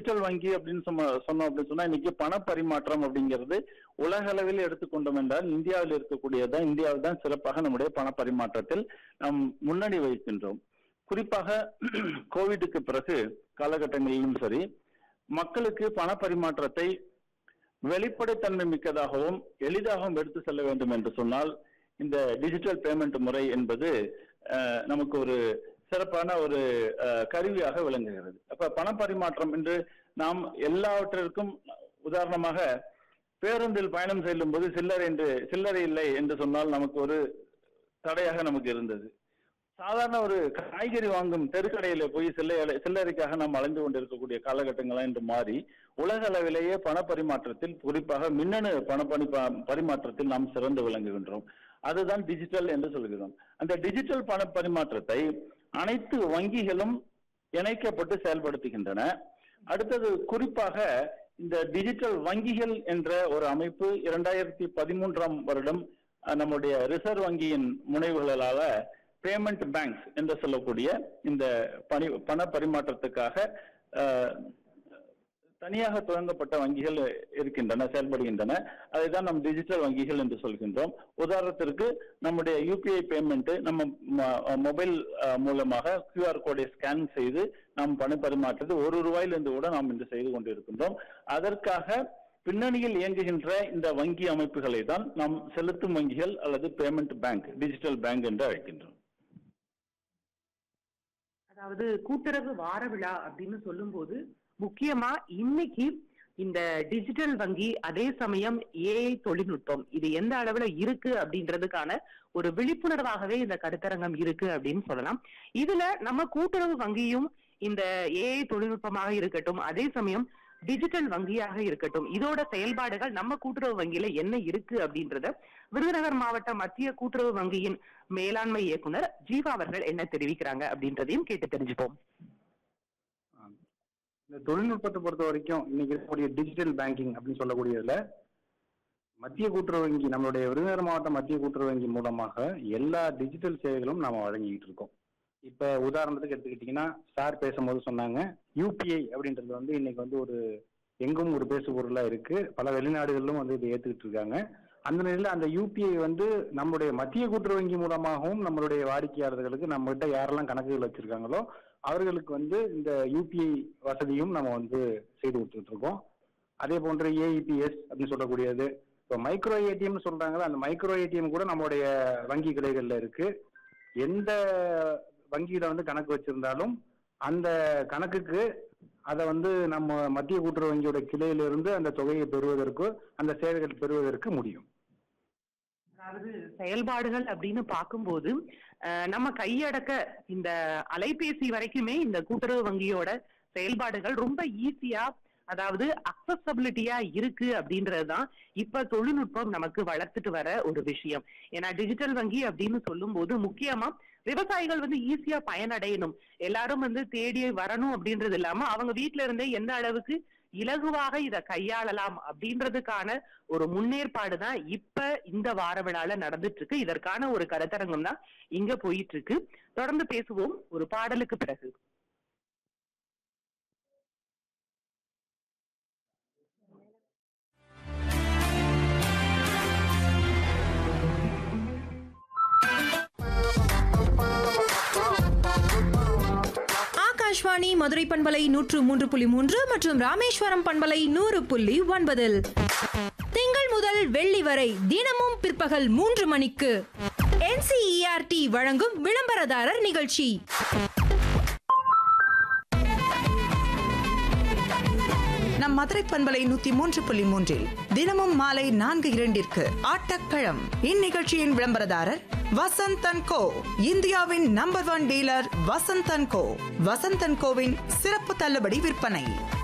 digital வங்கி அப்படின்னு சொன்ன சொன்னோம் அப்படின்னு சொன்னா இன்னைக்கு பண பரிமாற்றம் அப்படிங்கிறது உலக அளவில் எடுத்துக்கொண்டோம் என்றால் இந்தியாவில் இருக்கக்கூடியதான் இந்தியாவில் தான் சிறப்பாக நம்முடைய பண பரிமாற்றத்தில் நாம் முன்னணி வைக்கின்றோம் குறிப்பாக கோவிடுக்கு பிறகு காலகட்டங்களிலும் சரி மக்களுக்கு பண பரிமாற்றத்தை வெளிப்படைத்தன்மை மிக்கதாகவும் எளிதாகவும் எடுத்து செல்ல வேண்டும் என்று சொன்னால் இந்த டிஜிட்டல் பேமெண்ட் முறை என்பது அஹ், நமக்கு ஒரு சிறப்பான ஒரு அஹ், கருவியாக விளங்குகிறது அப்ப பண பரிமாற்றம் என்று நாம் எல்லாவற்றிற்கும் உதாரணமாக பேருந்தில் பயணம் செல்லும் போது சில்லறை என்று சில்லறை இல்லை என்று சொன்னால் நமக்கு ஒரு தடையாக நமக்கு இருந்தது சாதாரண ஒரு காய்கறி வாங்கும் தெருக்கடையில போய் சில்லை சில்லறைக்காக நாம் அலைந்து கொண்டிருக்கக்கூடிய காலகட்டங்களா என்று மாறி உலக அளவிலேயே பண பரிமாற்றத்தில் குறிப்பாக மின்னணு பண பரிபா- பரிமாற்றத்தில் நாம் சிறந்து விளங்குகின்றோம் அதுதான் டிஜிட்டல் என்று சொல்கிறோம் அந்த டிஜிட்டல் பண பரிமாற்றத்தை அனைத்து வங்கிகளும் இணைக்கப்பட்டு செயல்படுத்துகின்றன அடுத்தது குறிப்பாக இந்த டிஜிட்டல் வங்கிகள் என்ற ஒரு அமைப்பு இரண்டாயிரத்தி பதிமூன்றாம் வருடம் அஹ், நம்முடைய ரிசர்வ் வங்கியின் முனைவுகளால பேமெண்ட் பேங்க்ஸ் என்று சொல்லக்கூடிய இந்த பணி பண பரிமாற்றத்துக்காக அஹ், தனியாக துவங்கப்பட்ட வங்கிகள் இருக்கின்றன செயல்படுகின்றன அதை தான் நம் டிஜிட்டல் வங்கிகள் என்று சொல்கின்றோம் உதாரணத்திற்கு நம்முடைய யூபிஐ பேமெண்ட் நம்ம ம- மொபைல் அஹ், மூலமாக கியூஆர் கோடை ஸ்கேன் செய்து நாம் பண பரிமாற்றத்தை ஒரு ரூபாயிலிருந்து கூட நாம் இன்று செய்து கொண்டிருக்கின்றோம் அதற்காக பின்னணியில் இயங்குகின்ற இந்த வங்கி அமைப்புகளை தான் நாம் செலுத்தும் வங்கிகள் அல்லது பேமெண்ட் பேங்க் டிஜிட்டல் பேங்க் என்று அழைக்கின்றோம் அதாவது கூட்டுறவு வார விழா அப்படின்னு சொல்லும்போது முக்கியமா இன்னைக்கு இந்த டிஜிட்டல் வங்கி அதே சமயம் ஏஐ தொழில்நுட்பம் இது எந்த அளவுல இருக்கு அப்படின்றதுக்கான ஒரு விழிப்புணர்வாகவே இந்த கருத்தரங்கம் இருக்கு அப்படின்னு சொல்லலாம் இதுல நம்ம கூட்டுறவு வங்கியும் இந்த ஏஐ தொழில்நுட்பமாக இருக்கட்டும் அதே சமயம் டிஜிட்டல் வங்கியாக இருக்கட்டும் இதோட செயல்பாடுகள் நம்ம கூட்டுறவு வங்கியில என்ன இருக்கு அப்படின்றத விருதுநகர் மாவட்ட மத்திய கூட்டுறவு வங்கியின் மேலாண்மை இயக்குனர் ஜீவா அவர்கள் என்ன தெரிவிக்கிறாங்க அப்படின்றதையும் கேட்டு தெரிஞ்சுப்போம் இந்த தொழில்நுட்பத்தை பொறுத்த வரைக்கும் இன்னைக்கு இருக்கக்கூடிய டிஜிட்டல் பேங்கிங் அப்படின்னு சொல்லக்கூடியதுல மத்திய கூட்டுறவு வங்கி நம்மளுடைய விருதுநகர் மாவட்ட மத்திய கூட்டுறவு வங்கி மூலமாக எல்லா டிஜிட்டல் சேவைகளும் நாம வழங்கிட்டு இருக்கோம் இப்ப உதாரணத்துக்கு எடுத்துக்கிட்டீங்கன்னா சார் பேசும்போது சொன்னாங்க யூபிஐ அப்படின்றது வந்து இன்னைக்கு வந்து ஒரு எங்கும் ஒரு பேசு பொருளா இருக்கு பல வெளிநாடுகளிலும் வந்து இதை ஏத்துக்கிட்டு இருக்காங்க அந்த நிலையில அந்த யூபிஐ வந்து நம்மளுடைய மத்திய கூட்டுறவு வங்கி மூலமாகவும் நம்மளுடைய வாடிக்கையாளர்களுக்கு நம்ம கிட்ட யாரெல்லாம் கணக்குகள் வச்சிருக்காங்களோ அவர்களுக்கு வந்து இந்த யூபிஐ வசதியும் நம்ம வந்து செய்து கொடுத்துட்டு இருக்கோம் அதே போன்று ஏஇபிஎஸ் அப்படின்னு சொல்லக்கூடியது இப்போ மைக்ரோ ஏடிஎம்னு சொல்றாங்கல்ல அந்த மைக்ரோ ஏடிஎம் கூட நம்மளுடைய வங்கி கிளைகள்ல இருக்கு எந்த வங்கியில வந்து கணக்கு வச்சிருந்தாலும் அந்த கணக்குக்கு அதை வந்து நம்ம மத்திய கூட்டுறவு வங்கியோட கிளையிலிருந்து அந்த தொகையை பெறுவதற்கு அந்த சேவைகள் பெறுவதற்கு முடியும் அதாவது செயல்பாடுகள் அப்படின்னு பார்க்கும்போது அஹ், நம்ம கையடக்க இந்த அலைபேசி வரைக்குமே இந்த கூட்டுறவு வங்கியோட செயல்பாடுகள் ரொம்ப ஈஸியா அதாவது அக்சசபிலிட்டியா இருக்கு அப்படின்றதுதான் இப்ப தொழில்நுட்பம் நமக்கு வளர்த்துட்டு வர ஒரு விஷயம் ஏன்னா டிஜிட்டல் வங்கி அப்படின்னு சொல்லும்போது முக்கியமா விவசாயிகள் வந்து ஈஸியா பயனடையணும் எல்லாரும் வந்து தேடி வரணும் அப்படின்றது இல்லாம அவங்க வீட்ல இருந்தே எந்த அளவுக்கு இலகுவாக இத கையாளலாம் அப்படின்றதுக்கான ஒரு முன்னேற்பாடு தான் இப்ப இந்த வார விழால நடந்துட்டு இருக்கு இதற்கான ஒரு கருத்தரங்கம் தான் இங்க போயிட்டு இருக்கு தொடர்ந்து பேசுவோம் ஒரு பாடலுக்கு பிறகு ஆகாஷ்வாணி மதுரை பண்பலை நூற்று மூன்று புள்ளி மூன்று மற்றும் ராமேஸ்வரம் பண்பலை நூறு புள்ளி ஒன்பதில் திங்கள் முதல் வெள்ளி வரை தினமும் பிற்பகல் மூன்று மணிக்கு என்சிஇஆர்டி வழங்கும் விளம்பரதாரர் நிகழ்ச்சி நம் மதுரை பண்பலை நூத்தி மூன்று புள்ளி மூன்றில் தினமும் மாலை நான்கு இரண்டிற்கு ஆட்டக்களம் இந்நிகழ்ச்சியின் விளம்பரதாரர் வசந்தன் கோ இந்தியாவின் number one dealer Vasanthan co Vasanthan கோவின் சிறப்பு தள்ளுபடி விற்பனை